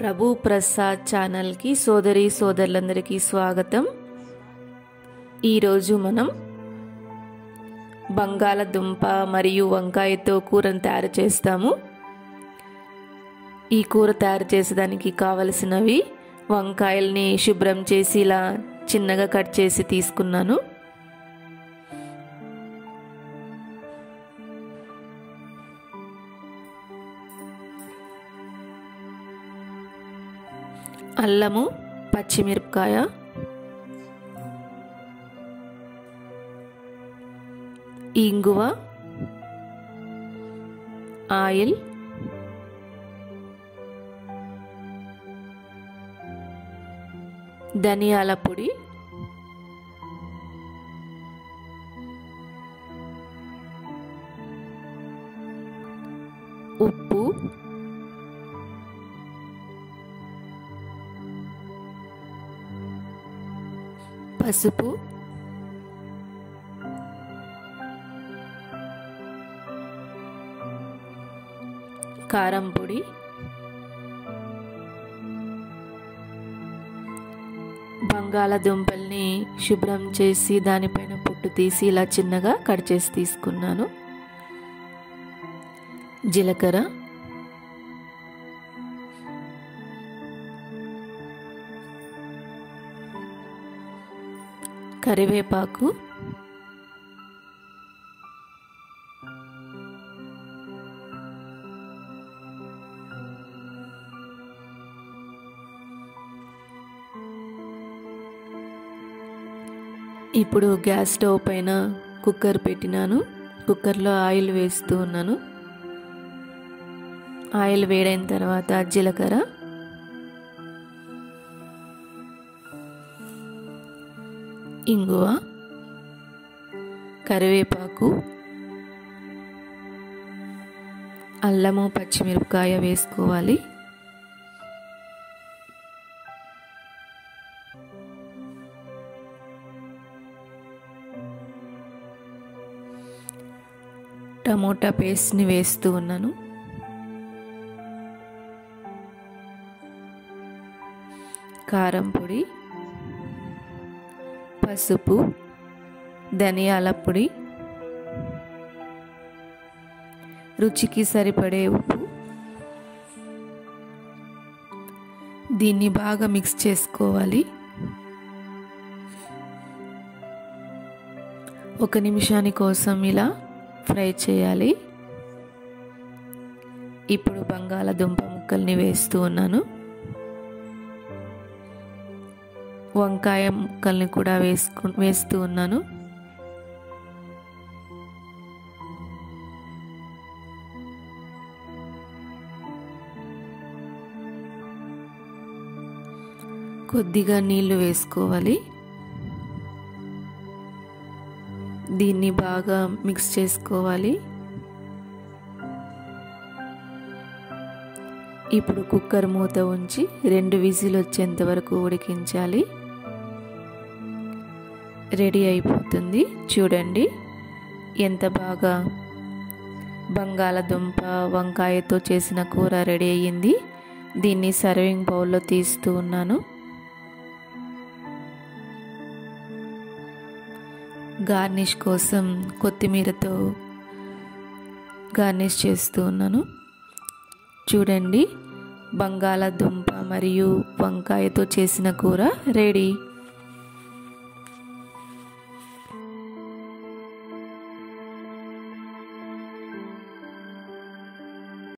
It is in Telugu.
ప్రభు ప్రసాద్ ఛానల్కి సోదరి సోదరులందరికీ స్వాగతం ఈరోజు మనం బంగాళదుంప మరియు వంకాయతో కూరను తయారు చేస్తాము ఈ కూర తయారు చేసేదానికి కావలసినవి వంకాయల్ని శుభ్రం చేసి ఇలా చిన్నగా కట్ చేసి తీసుకున్నాను అల్లము పచ్చిమిరపకాయ ఇంగువ ఆయిల్ ధనియాల పొడి ఉప్పు పసుపు కారం పొడి బంగాళదుంపల్ని శుభ్రం చేసి దానిపైన పుట్టు తీసి ఇలా చిన్నగా కట్ చేసి తీసుకున్నాను జీలకర్ర కరివేపాకు ఇప్పుడు గ్యాస్ స్టవ్ పైన కుక్కర్ పెట్టినాను కుక్కర్లో ఆయిల్ వేస్తూ ఉన్నాను ఆయిల్ వేడైన తర్వాత జీలకర్ర ఇంగువ కరివేపాకు అల్లము పచ్చిమిరపకాయ వేసుకోవాలి టమోటా పేస్ట్ని వేస్తూ ఉన్నాను కారం పొడి పసుపు ధనియాల పొడి రుచికి సరిపడే ఉప్పు దీన్ని బాగా మిక్స్ చేసుకోవాలి ఒక నిమిషాని కోసం ఇలా ఫ్రై చేయాలి ఇప్పుడు బంగాళదుంప ముక్కల్ని వేస్తూ ఉన్నాను వంకాయ ముక్కల్ని కూడా వేసుకు వేస్తూ ఉన్నాను కొద్దిగా నీళ్లు వేసుకోవాలి దీన్ని బాగా మిక్స్ చేసుకోవాలి ఇప్పుడు కుక్కర్ మూత ఉంచి రెండు విజిల్ వచ్చేంత వరకు ఉడికించాలి రెడీ అయిపోతుంది చూడండి ఎంత బాగా బంగాళదుంప వంకాయతో చేసిన కూర రెడీ అయ్యింది దీన్ని సర్వింగ్ బౌల్లో తీస్తూ ఉన్నాను గార్నిష్ కోసం కొత్తిమీరతో గార్నిష్ చేస్తూ ఉన్నాను చూడండి బంగాళదుంప మరియు వంకాయతో చేసిన కూర రెడీ